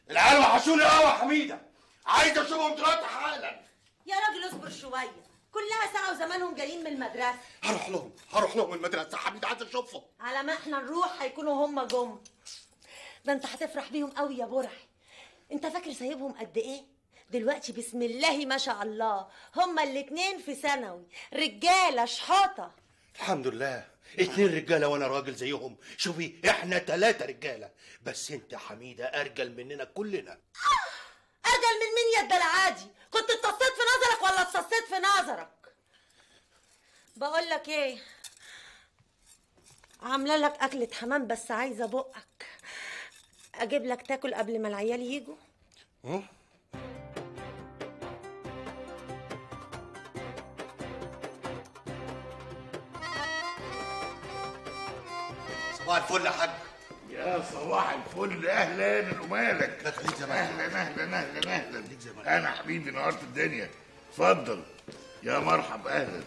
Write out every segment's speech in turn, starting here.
العيال وحشوني قوي يا حميده عايز اشوفهم دلوقتي حالا يا راجل اصبر شويه كلها ساعه وزمانهم جايين من المدرسه هروح لهم هروح لهم المدرسه حميده عايز اشوفهم على ما احنا نروح هيكونوا هم جم ده انت هتفرح بيهم قوي يا برعي انت فاكر سايبهم قد ايه دلوقتي بسم الله ما شاء الله هما الاتنين في ثانوي رجاله شحاطه الحمد لله اتنين رجاله وانا راجل زيهم شوفي احنا تلاتة رجاله بس انت يا حميده ارجل مننا كلنا ارجل من مين يا الدلعادي كنت اتصيت في نظرك ولا اتصيت في نظرك بقول لك ايه عامله لك اكله حمام بس عايزه بقك اجيب لك تاكل قبل ما العيال يجوا صباح الفل يا حاج يا صباح الفل اهلا ومالك لا خليك زي ما انت. اهلا اهلا اهلا اهلا خليك زي ما انت. انا حبيبي نهارت الدنيا اتفضل يا مرحب اهلا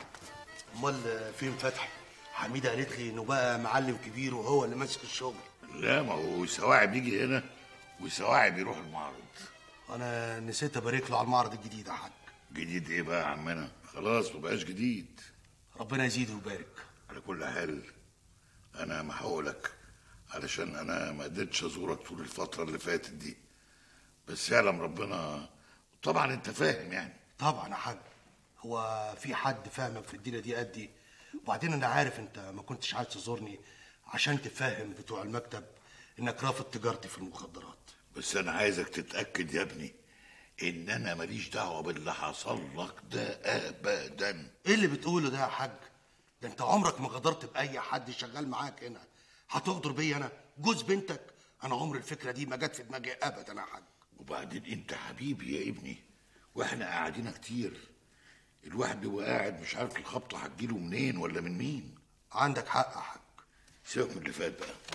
امال فين فتحي حميده قالت لي انه بقى معلم كبير وهو اللي ماسك الشغل لا ما هو سواعي بيجي هنا وسواعي بيروح المعرض انا نسيت ابارك له على المعرض الجديد يا حاج جديد ايه بقى يا عمنا خلاص مبقاش جديد ربنا يزيده ويبارك على كل حال انا محولك علشان انا ما قدرتش ازورك طول الفتره اللي فاتت دي بس يعلم ربنا طبعا انت فاهم يعني طبعا يا حاج هو في حد فاهمك في الدنيا دي قدي وبعدين انا عارف انت ما كنتش عايز تزورني عشان تفهم بتوع المكتب انك رافض تجارتي في المخدرات بس انا عايزك تتاكد يا ابني ان انا ماليش دعوه باللي حصل لك ده ابدا ايه اللي بتقوله ده يا حاج ده انت عمرك ما غدرت باي حد شغال معاك هنا هتغدر بيا انا جوز بنتك انا عمر الفكره دي ما جت في دماغي ابدا يا حاج وبعدين انت حبيبي يا ابني واحنا قاعدين كتير الواحد بيبقى قاعد مش عارف الخبطه هتجيله منين ولا من مين عندك حق يا حاج سيبك من اللي فات بقى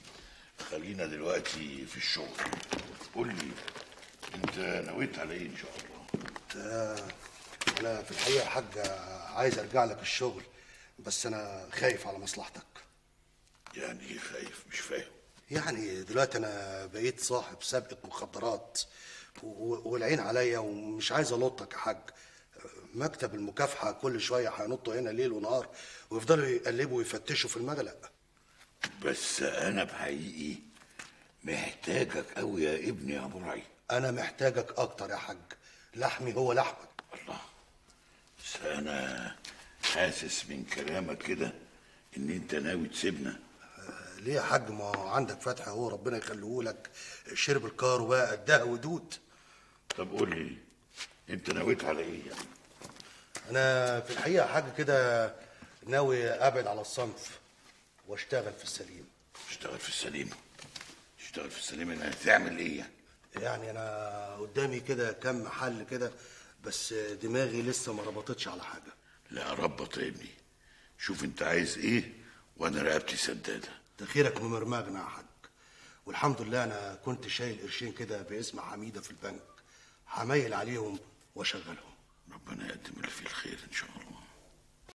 خلينا دلوقتي في الشغل قول لي انت نويت على ايه ان شاء الله انا في الحقيقه يا حاج عايز ارجع لك الشغل بس انا خايف على مصلحتك يعني ايه خايف مش فاهم يعني دلوقتي انا بقيت صاحب سابقة مخدرات و- و- والعين عليا ومش عايز الطك يا حاج مكتب المكافحة كل شوية هينطوا هنا ليل ونهار ويفضلوا يقلبوا ويفتشوا في المغلق بس انا بحقيقي محتاجك قوي يا ابني يا ابو رعي أنا محتاجك أكتر يا حاج لحمي هو لحمك الله بس انا حاسس من كلامك كده ان انت ناوي تسيبنا ليه يا حاج ما هو عندك فتح هو ربنا يخليه لك شرب الكار وبقى قدها ودود طب قول لي انت نويت على ايه يعني أنا في الحقيقة حاجة كده ناوي أبعد على الصنف واشتغل في السليم تشتغل في السليم تشتغل في السليم انها تعمل ايه يعني يعني انا قدامي كده كم محل كده بس دماغي لسه ما ربطتش على حاجه لا ربط يا ابني شوف انت عايز ايه وانا رقبتي سداده ده خيرك ممرمغنا يا حاج والحمد لله انا كنت شايل قرشين كده باسم حميده في البنك هميل عليهم واشغلهم ربنا يقدم اللي فيه الخير ان شاء الله